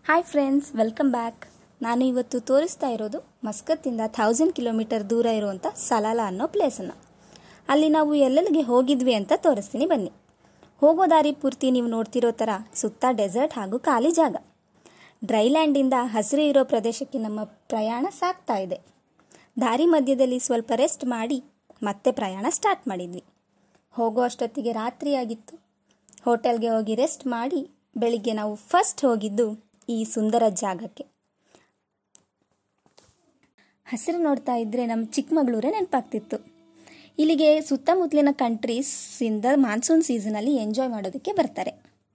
hi friends welcome back ನಾನು ಇವತ್ತು ತೋರಿಸ್ತಾ ಇರೋದು ಮಸ್ಕತ್ತಿಂದ ಥೌಸಂಡ್ ಕಿಲೋಮೀಟರ್ ದೂರ ಇರುವಂಥ ಸಲಾಲ ಅನ್ನೋ ಪ್ಲೇಸನ್ನು ಅಲ್ಲಿ ನಾವು ಎಲ್ಲೆಲ್ಲಿಗೆ ಹೋಗಿದ್ವಿ ಅಂತ ತೋರಿಸ್ತೀನಿ ಬನ್ನಿ ಹೋಗೋ ದಾರಿ ಪೂರ್ತಿ ನೀವು ನೋಡ್ತಿರೋ ಥರ ಸುತ್ತ ಡೆಸರ್ಟ್ ಹಾಗೂ ಖಾಲಿ ಜಾಗ ಡ್ರೈಲ್ಯಾಂಡಿಂದ ಹಸಿರು ಇರೋ ಪ್ರದೇಶಕ್ಕೆ ನಮ್ಮ ಪ್ರಯಾಣ ಸಾಗ್ತಾ ಇದೆ ದಾರಿ ಮಧ್ಯದಲ್ಲಿ ಸ್ವಲ್ಪ ರೆಸ್ಟ್ ಮಾಡಿ ಮತ್ತೆ ಪ್ರಯಾಣ ಸ್ಟಾರ್ಟ್ ಮಾಡಿದ್ವಿ ಹೋಗೋ ಅಷ್ಟೊತ್ತಿಗೆ ರಾತ್ರಿ ಆಗಿತ್ತು ಹೋಟೆಲ್ಗೆ ಹೋಗಿ ರೆಸ್ಟ್ ಮಾಡಿ ಬೆಳಿಗ್ಗೆ ನಾವು ಫಸ್ಟ್ ಹೋಗಿದ್ದು ಈ ಸುಂದರ ಜಾಗಕ್ಕೆ ಹಸಿರು ನೋಡ್ತಾ ಇದ್ರೆ ನಮ್ಮ ಚಿಕ್ಕಮಗಳೂರೇ ನೆನಪಾಗ್ತಿತ್ತು ಇಲ್ಲಿಗೆ ಸುತ್ತಮುತ್ತಲಿನ ಕಂಟ್ರೀಸಿಂದ ಮಾನ್ಸೂನ್ ಸೀಸನಲ್ಲಿ ಎಂಜಾಯ್ ಮಾಡೋದಕ್ಕೆ ಬರ್ತಾರೆ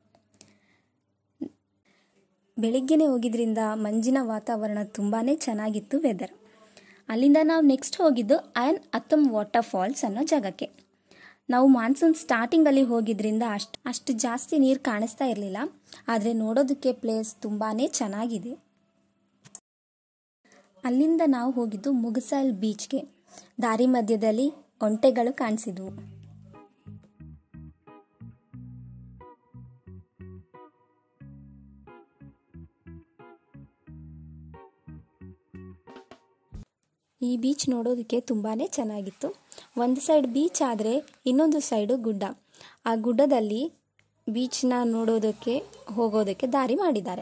ಬೆಳಿಗ್ಗೆನೇ ಹೋಗಿದ್ರಿಂದ ಮಂಜಿನ ವಾತಾವರಣ ತುಂಬಾ ಚೆನ್ನಾಗಿತ್ತು ವೆದರ್ ಅಲ್ಲಿಂದ ನಾವು ನೆಕ್ಸ್ಟ್ ಹೋಗಿದ್ದು ಅಯನ್ ಅತ್ತಮ್ ವಾಟರ್ ಫಾಲ್ಸ್ ಅನ್ನೋ ಜಾಗಕ್ಕೆ ನಾವು ಮಾನ್ಸೂನ್ ಸ್ಟಾರ್ಟಿಂಗಲ್ಲಿ ಹೋಗಿದ್ರಿಂದ ಅಷ್ಟು ಅಷ್ಟು ಜಾಸ್ತಿ ನೀರು ಕಾಣಿಸ್ತಾ ಇರಲಿಲ್ಲ ಆದರೆ ನೋಡೋದಕ್ಕೆ ಪ್ಲೇಸ್ ತುಂಬಾ ಚೆನ್ನಾಗಿದೆ ಅಲ್ಲಿಂದ ನಾವು ಹೋಗಿದ್ದು ಮುಗಸಲ್ ಬೀಚ್ಗೆ ದಾರಿ ಮಧ್ಯದಲ್ಲಿ ಒಂಟೆಗಳು ಕಾಣಿಸಿದ್ವು ಈ ಬೀಚ್ ನೋಡೋದಕ್ಕೆ ತುಂಬಾ ಚೆನ್ನಾಗಿತ್ತು ಒಂದು ಸೈಡ್ ಬೀಚ್ ಆದರೆ ಇನ್ನೊಂದು ಸೈಡು ಗುಡ್ಡ ಆ ಗುಡ್ಡದಲ್ಲಿ ಬೀಚ್ನ ನೋಡೋದಕ್ಕೆ ಹೋಗೋದಕ್ಕೆ ದಾರಿ ಮಾಡಿದ್ದಾರೆ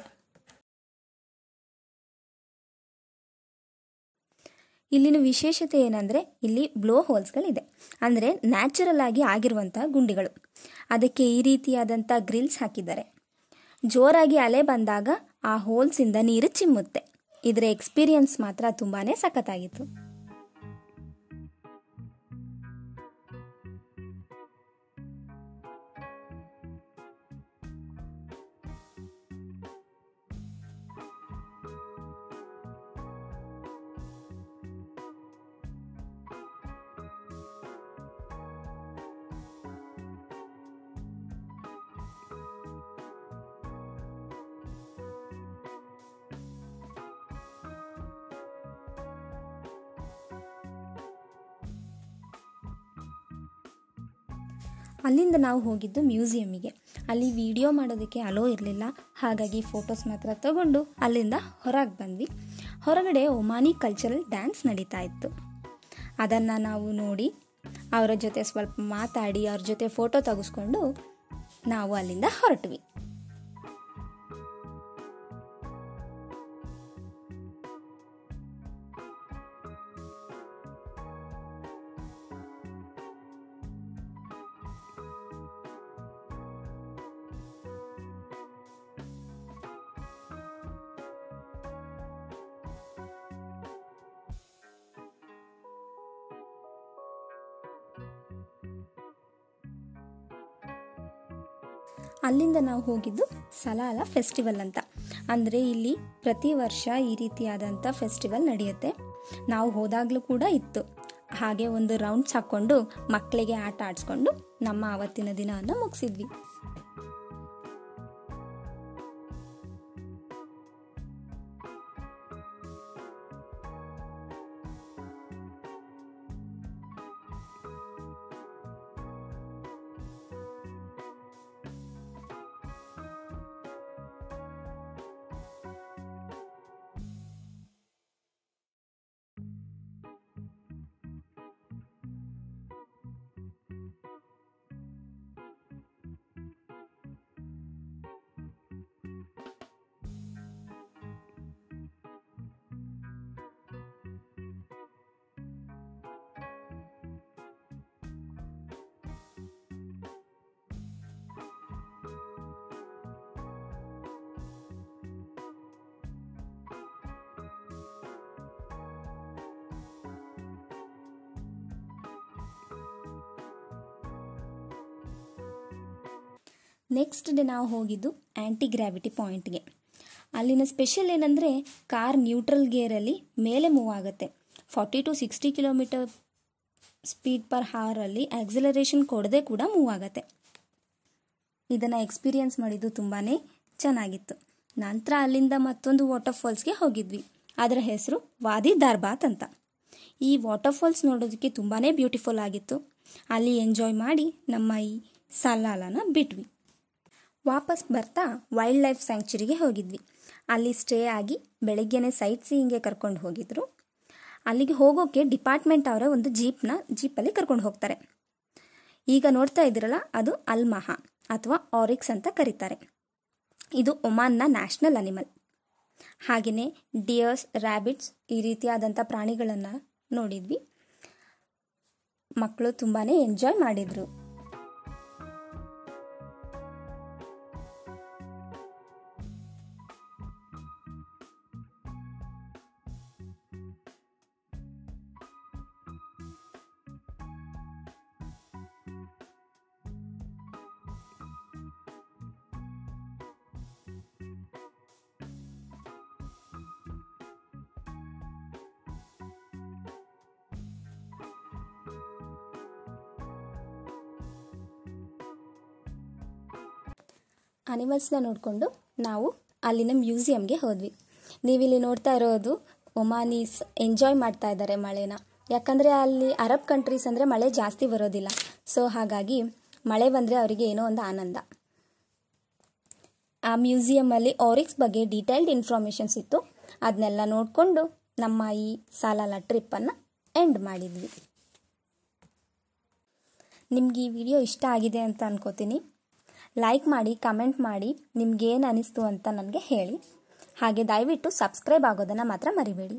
ಇಲ್ಲಿನ ವಿಶೇಷತೆ ಏನಂದರೆ ಇಲ್ಲಿ ಬ್ಲೋ ಹೋಲ್ಸ್ಗಳಿದೆ ಅಂದರೆ ನ್ಯಾಚುರಲ್ ಆಗಿ ಆಗಿರುವಂಥ ಗುಂಡಿಗಳು ಅದಕ್ಕೆ ಈ ರೀತಿಯಾದಂಥ ಗ್ರಿಲ್ಸ್ ಹಾಕಿದ್ದಾರೆ ಜೋರಾಗಿ ಅಲೆ ಬಂದಾಗ ಆ ಹೋಲ್ಸಿಂದ ನೀರು ಚಿಮ್ಮುತ್ತೆ ಇದರ ಎಕ್ಸ್ಪೀರಿಯನ್ಸ್ ಮಾತ್ರ ತುಂಬಾ ಸಖತ್ತಾಗಿತ್ತು ಅಲ್ಲಿಂದ ನಾವು ಹೋಗಿದ್ದು ಮ್ಯೂಸಿಯಮ್ಮಿಗೆ ಅಲ್ಲಿ ವಿಡಿಯೋ ಮಾಡೋದಕ್ಕೆ ಅಲೋ ಇರಲಿಲ್ಲ ಹಾಗಾಗಿ ಫೋಟೋಸ್ ಮಾತ್ರ ತಗೊಂಡು ಅಲ್ಲಿಂದ ಹೊರಗೆ ಬಂದ್ವಿ ಹೊರಗಡೆ ಒಮಾನಿ ಕಲ್ಚರಲ್ ಡ್ಯಾನ್ಸ್ ನಡೀತಾ ಇತ್ತು ಅದನ್ನು ನಾವು ನೋಡಿ ಅವರ ಜೊತೆ ಸ್ವಲ್ಪ ಮಾತಾಡಿ ಅವ್ರ ಜೊತೆ ಫೋಟೋ ತೆಗೆಸ್ಕೊಂಡು ನಾವು ಅಲ್ಲಿಂದ ಹೊರಟ್ವಿ ಅಲ್ಲಿಂದ ನಾವು ಹೋಗಿದ್ದು ಸಲಾಲ ಫೆಸ್ಟಿವಲ್ ಅಂತ ಅಂದರೆ ಇಲ್ಲಿ ಪ್ರತಿ ವರ್ಷ ಈ ರೀತಿಯಾದಂಥ ಫೆಸ್ಟಿವಲ್ ನಡೆಯುತ್ತೆ ನಾವು ಹೋದಾಗಲೂ ಕೂಡ ಇತ್ತು ಹಾಗೆ ಒಂದು ರೌಂಡ್ಸ್ ಹಾಕ್ಕೊಂಡು ಮಕ್ಕಳಿಗೆ ಆಟ ಆಡಿಸ್ಕೊಂಡು ನಮ್ಮ ಆವತ್ತಿನ ದಿನವನ್ನು ಮುಗಿಸಿದ್ವಿ ನೆಕ್ಸ್ಟ್ ಡೇ ನಾವು ಹೋಗಿದ್ದು ಆ್ಯಂಟಿ ಗ್ರಾವಿಟಿ ಪಾಯಿಂಟ್ಗೆ ಅಲ್ಲಿನ ಸ್ಪೆಷಲ್ ಏನಂದರೆ ಕಾರ್ ನ್ಯೂಟ್ರಲ್ ಗೇರಲ್ಲಿ ಮೇಲೆ ಮೂವ್ ಆಗುತ್ತೆ forty to sixty kilometre speed per ಹಾರಲ್ಲಿ ಆಕ್ಸಿಲರೇಷನ್ ಕೊಡದೆ ಕೂಡ ಮೂವ್ ಆಗುತ್ತೆ ಇದನ್ನು ಎಕ್ಸ್ಪೀರಿಯನ್ಸ್ ಮಾಡಿದ್ದು ತುಂಬಾ ಚೆನ್ನಾಗಿತ್ತು ನಂತರ ಅಲ್ಲಿಂದ ಮತ್ತೊಂದು ವಾಟರ್ ಫಾಲ್ಸ್ಗೆ ಹೋಗಿದ್ವಿ ಅದರ ಹೆಸರು ವಾದಿ ದಾರ್ಬಾತ್ ಅಂತ ಈ ವಾಟರ್ ಫಾಲ್ಸ್ ನೋಡೋದಕ್ಕೆ ತುಂಬಾ ಬ್ಯೂಟಿಫುಲ್ ಆಗಿತ್ತು ಅಲ್ಲಿ ಎಂಜಾಯ್ ಮಾಡಿ ನಮ್ಮ ಈ ಸಲಾಲನ ಬಿಟ್ವಿ ವಾಪಸ್ ಬರ್ತಾ ವೈಲ್ಡ್ ಲೈಫ್ ಸ್ಯಾಂಕ್ಚುರಿಗೆ ಹೋಗಿದ್ವಿ ಅಲ್ಲಿ ಸ್ಟೇ ಆಗಿ ಬೆಳಗ್ಗೆನೆ ಸೈಟ್ ಸೀಯಿಂಗ್ಗೆ ಕರ್ಕೊಂಡು ಹೋಗಿದ್ರು ಅಲ್ಲಿಗೆ ಹೋಗೋಕ್ಕೆ ಡಿಪಾರ್ಟ್ಮೆಂಟ್ ಅವರ ಒಂದು ಜೀಪ್ನ ಜೀಪಲ್ಲಿ ಕರ್ಕೊಂಡು ಹೋಗ್ತಾರೆ ಈಗ ನೋಡ್ತಾ ಇದ್ದೀರಲ್ಲ ಅದು ಅಲ್ಮಹ ಅಥವಾ ಆರಿಕ್ಸ್ ಅಂತ ಕರೀತಾರೆ ಇದು ಒಮಾನ್ನ ನ್ಯಾಷನಲ್ ಅನಿಮಲ್ ಹಾಗೆಯೇ ಡಿಯರ್ಸ್ ರ್ಯಾಬಿಟ್ಸ್ ಈ ರೀತಿಯಾದಂಥ ಪ್ರಾಣಿಗಳನ್ನು ನೋಡಿದ್ವಿ ಮಕ್ಕಳು ತುಂಬಾ ಎಂಜಾಯ್ ಮಾಡಿದರು ಅನಿಮಲ್ಸ್ನ ನೋಡಿಕೊಂಡು ನಾವು ಅಲ್ಲಿನ ಮ್ಯೂಸಿಯಂಗೆ ಹೋದ್ವಿ ನೀವಿಲ್ಲಿ ನೋಡ್ತಾ ಇರೋದು ಒಮಾನೀಸ್ ಎಂಜಾಯ್ ಮಾಡ್ತಾ ಇದ್ದಾರೆ ಮಳೆನ ಯಾಕಂದರೆ ಅಲ್ಲಿ ಅರಬ್ ಕಂಟ್ರೀಸ್ ಅಂದರೆ ಮಳೆ ಜಾಸ್ತಿ ಬರೋದಿಲ್ಲ ಸೊ ಹಾಗಾಗಿ ಮಳೆ ಬಂದರೆ ಅವರಿಗೆ ಏನೋ ಒಂದು ಆನಂದ ಆ ಮ್ಯೂಸಿಯಮಲ್ಲಿ ಆರಿಕ್ಸ್ ಬಗ್ಗೆ ಡೀಟೇಲ್ಡ್ ಇನ್ಫಾರ್ಮೇಷನ್ಸ್ ಇತ್ತು ಅದನ್ನೆಲ್ಲ ನೋಡಿಕೊಂಡು ನಮ್ಮ ಈ ಸಾಲಾಲ ಟ್ರಿಪ್ಪನ್ನು ಎಂಡ್ ಮಾಡಿದ್ವಿ ನಿಮ್ಗೆ ಈ ವಿಡಿಯೋ ಇಷ್ಟ ಆಗಿದೆ ಅಂತ ಅನ್ಕೋತೀನಿ ಲೈಕ್ ಮಾಡಿ ಕಮೆಂಟ್ ಮಾಡಿ ನಿಮ್ಗೇನು ಅನಿಸ್ತು ಅಂತ ನನಗೆ ಹೇಳಿ ಹಾಗೆ ದಯವಿಟ್ಟು ಸಬ್ಸ್ಕ್ರೈಬ್ ಆಗೋದನ್ನು ಮಾತ್ರ ಮರಿಬೇಡಿ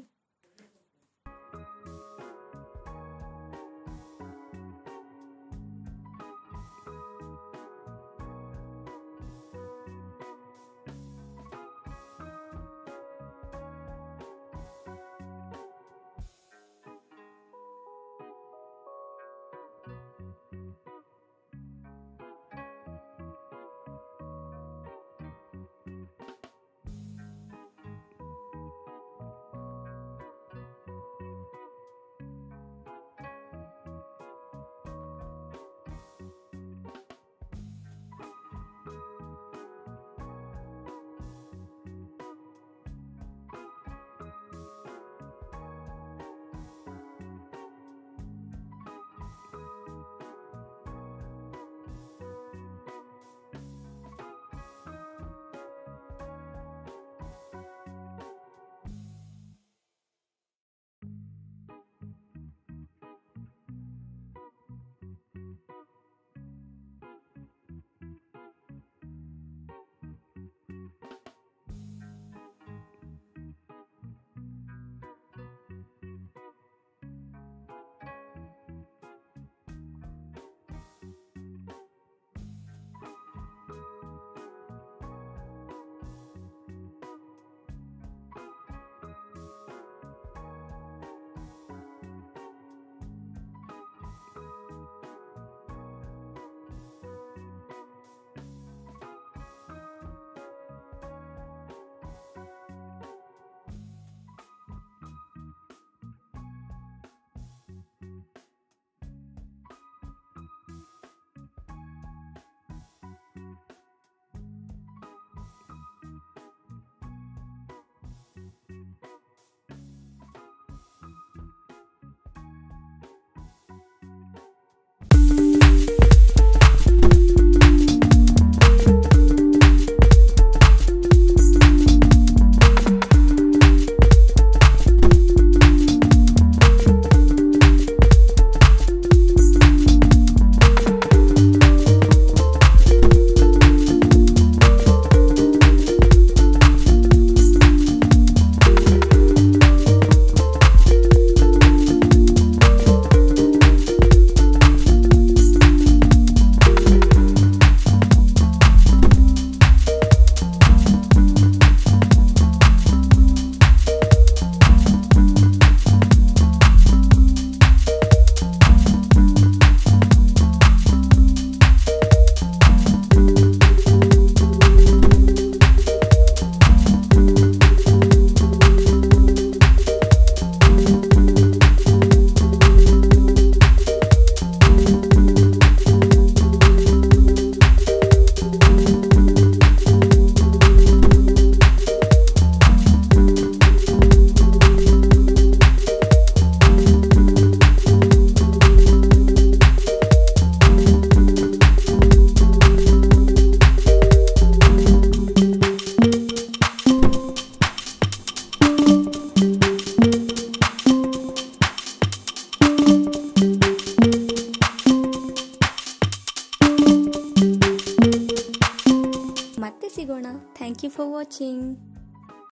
ಮತ್ತೆ ಸಿಗೋಣ ಥ್ಯಾಂಕ್ ಯು ಫಾರ್ ವಾಚಿಂಗ್